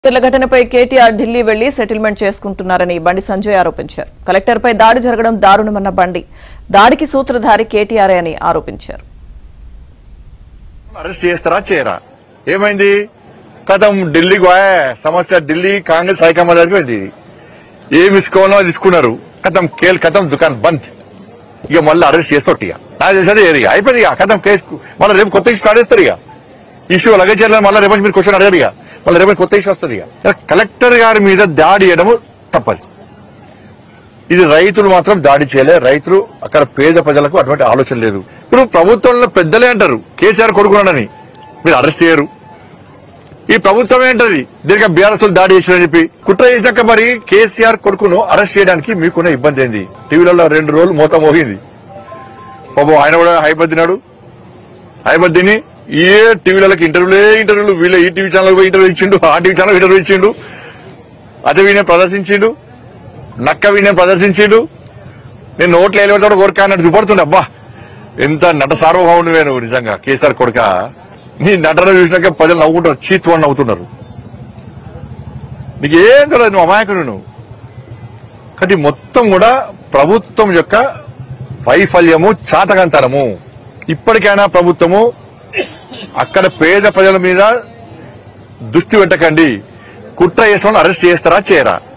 తెల్ల ఘటనపై కేటీఆర్ ఢిల్లీ వెళ్లి సెటిల్మెంట్ చేసుకుంటున్నారని బండి సంజయ్ ఆరోపించారు కలెక్టర్పై దాడి జరగడం దారుణమన్న బండి దాడికి సూత్రధారి కేటీఆర్ అని ఆరోపించారు అరెస్ట్ చేస్తారా చేయరా ఏమైంది కథం ఢిల్లీకి పోయా సమస్య ఢిల్లీ కాంగ్రెస్ హైకమాండ్ దగ్గరికి వెళ్ళింది ఏమి ఇసుకోవాలో అది తీసుకున్నారు కథం కేల్ కథం దుకాణం బంద్ ఇక మళ్ళీ అరెస్ట్ చేస్తాడు ఇక నాకు తెలిసేది ఏది ఇక అయిపోయింది ఇక కథం కేసు మళ్ళీ రేపు కొత్త ఇష్యూ స్టార్ట్ చేస్తారు ఇక ఇష్యూ అలాగే చేయాలని మళ్ళీ రేపు మీరు క్వశ్చన్ అడగారు ఇక మళ్ళీ రేపు కొత్త ఇష్యూ వస్తుంది ఇక కలెక్టర్ గారి మీద దాడి చేయడము తప్పదు ఇది రైతులు మాత్రం దాడి చేయలే రైతులు అక్కడ పేద ప్రజలకు అటువంటి ఆలోచన లేదు ఇప్పుడు ప్రభుత్వంలో పెద్దలే అంటారు కేసీఆర్ కొడుకున్నాడని మీరు అరెస్ట్ చేయరు ఈ ప్రభుత్వం ఏంటది దీనికి బీఆర్ఎస్ దాడి చేశారని చెప్పి కుట్ర చేశాక మరి కేసీఆర్ కొడుకును అరెస్ట్ చేయడానికి మీకున్న ఇబ్బంది ఏంది టీవీలలో రెండు రోజులు మూత మోగింది పాపం ఆయన కూడా హైబద్దినాడు హైబద్దిని ఏ టీవీలకు ఇంటర్వ్యూలే ఇంటర్వ్యూలు వీళ్ళ ఈ టీవీ ఛానల్ పోయి ఇంటర్వ్యూ ఇచ్చిండు ఆ టీవీ ఛానల్ ఇంటర్వ్యూ ఇచ్చిండు అదే వీనే ప్రదర్శించిండు నక్క వీణ్ణి ప్రదర్శించిండు నేను నోట్లు వేయలేకపోతే కోరిక అన్నట్టు చూపడుతుండే అబ్బా ఎంత నట సార్వభౌముడు నేను నిజంగా కేసీఆర్ కొడుక నీ నటన చూసినాక ప్రజలు నవ్వుకుంటారు చీత్ అని నవ్వుతున్నారు నీకు ఏం తెలియదు నువ్వు అమాయకుడు నువ్వు కాబట్టి మొత్తం కూడా ప్రభుత్వం యొక్క వైఫల్యము చాతకంతనము ఇప్పటికైనా ప్రభుత్వము అక్కడ పేద ప్రజల మీద దృష్టి పెట్టకండి కుట్ర చేసిన అరెస్ట్ చేస్తారా చేయరా